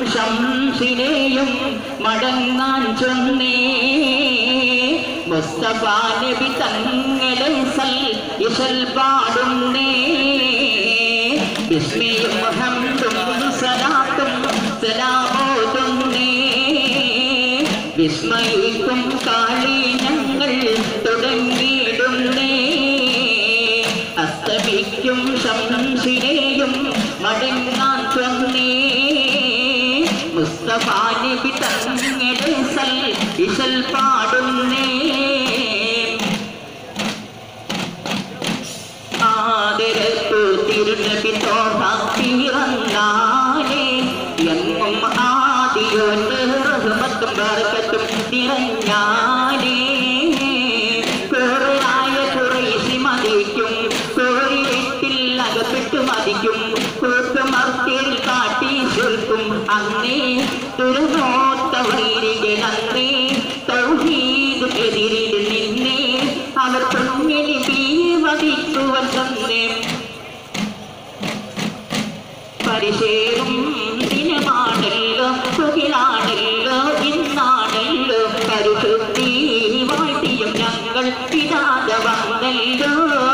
ഷംസിനെയും മടങ്ങാൻ ചൊന്നേ മുസ്തഫ നബി തങ്ങളെ സൽ ഇശൽ പാടുന്നേ ബിസ്മിയും ഹംദും സലാത്തും സലാമോതുന്നേ വിസ്മയിക്കും കാളി ഞങ്ങൾ തുടങ്ങിയിടുന്നേ അസ്തമിക്കും ശംസിനെയും മടങ്ങാൻ ചൊന്നേ മുസ്തഫ നബി തങ്ങളുടെ സൽ ഇശൽ പാടുന്നേ ആദരത്തു തിരുനബി തോഹ പിറന്നാലേ എങ്ങും ആദിയോന്റെ റഹ്മത്തും ബർക്കത്തും നിറഞ്ഞാലേ കേറായ കുറേശി മതിക്കും കോരിയെട്ടിൽ അകപ്പെട്ടു മതിക്കും കൂട്ടുമർത്തിൽ കാട്ടി ചൊൽക്കും അങ്ങേ തുറന്നോത്ത വൈരികളന്നേ തൗഹീദ് എതിരിൽ നിന്നേ അവർ പൊന്നിനി വധിക്കുവൻ തന്നെ പരിശേറും ദിനമാണല്ലോ സുഖിലാണല്ലോ ഇന്നാണല്ലോ കരുശുദ്ധി വാഴ്ത്തിയും ഞങ്ങൾ പിതാത വന്നല്ലോ